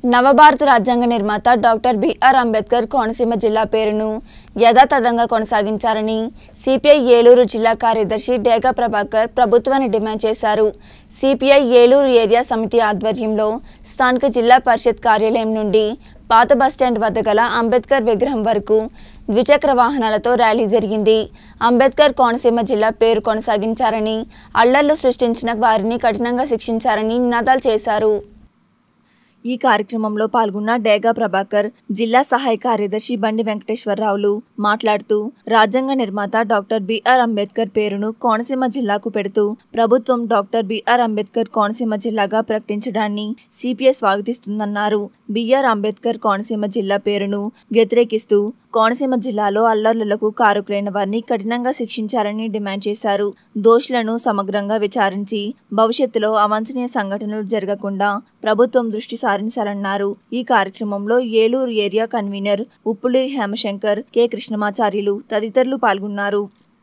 నవభారత రాజ్యాంగ నిర్మాత డాక్టర్ బిఆర్ అంబేద్కర్ కోనసీమ జిల్లా పేరును యథాతథంగా కొనసాగించాలని సిపిఐ ఏలూరు జిల్లా కార్యదర్శి డేగా ప్రభాకర్ ప్రభుత్వాన్ని డిమాండ్ చేశారు సిపిఐ ఏలూరు ఏరియా సమితి ఆధ్వర్యంలో స్థానిక జిల్లా పరిషత్ కార్యాలయం నుండి పాత బస్టాండ్ వద్ద గల అంబేద్కర్ విగ్రహం వరకు ద్విచక్ర వాహనాలతో ర్యాలీ జరిగింది అంబేద్కర్ కోనసీమ జిల్లా పేరు కొనసాగించారని అల్లర్లు సృష్టించిన వారిని కఠినంగా శిక్షించారని నినాదాలు చేశారు ఈ కార్యక్రమంలో పాల్గొన్న డేగా ప్రభాకర్ జిల్లా సహాయ కార్యదర్శి బండి వెంకటేశ్వరరావులు మాట్లాడుతూ రాజ్యాంగ నిర్మాత డాక్టర్ బిఆర్ అంబేద్కర్ పేరును కోనసీమ జిల్లాకు పెడుతూ ప్రభుత్వం డాక్టర్ బిఆర్ అంబేద్కర్ కోనసీమ జిల్లాగా ప్రకటించడాన్ని సిపిఐ స్వాగతిస్తుందన్నారు బిఆర్ అంబేద్కర్ కోనసీమ జిల్లా పేరును వ్యతిరేకిస్తూ కోనసీమ జిల్లాలో అల్లర్లకు కారకులైన వారిని కఠినంగా శిక్షించాలని డిమాండ్ చేశారు దోషులను సమగ్రంగా విచారించి భవిష్యత్తులో అవాంఛనీయ సంఘటనలు జరగకుండా ప్రభుత్వం దృష్టి సారించాలన్నారు ఈ కార్యక్రమంలో Eluru area convener Uppuluri Hemashankar K Krishnamacharyulu తదితరులు పాల్గొన్నారు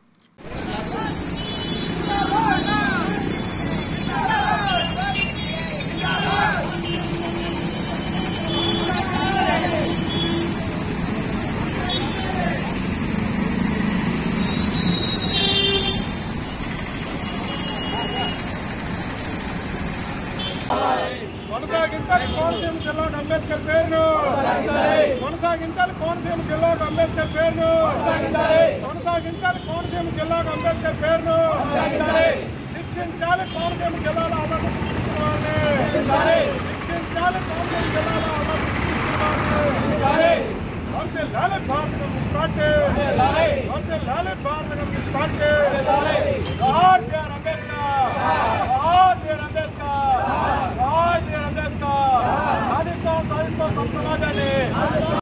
కొనసాగించాలి కోనసీమ జిల్లాకు అంబేద్కర్ పేరును కొనసాగించాలి కోనసీమ జిల్లాకు అంబేద్కర్ పేరును కొనసాగించాలి కోనసీమ జిల్లాకు అంబేద్కర్ పేరును శిక్షించాలి కోనసీమ జిల్లాలో అమలు శిక్షించాలి కోనసీమ జిల్లాలో అమలు వర్ధిల్లాలి భారత కమ్యూనిస్ట్ పార్టీ వర్ధిల్లాలి భారత కమ్యూనిస్ట్ పార్టీ జోహార్ బిఆర్ అంబేద్కర్ జోహార్ బిఆర్ అంబేద్కర్ జోహార్ బిఆర్ అంబేద్కర్ సాధిస్తాం సాధిస్తాం సంప్రదాయాన్ని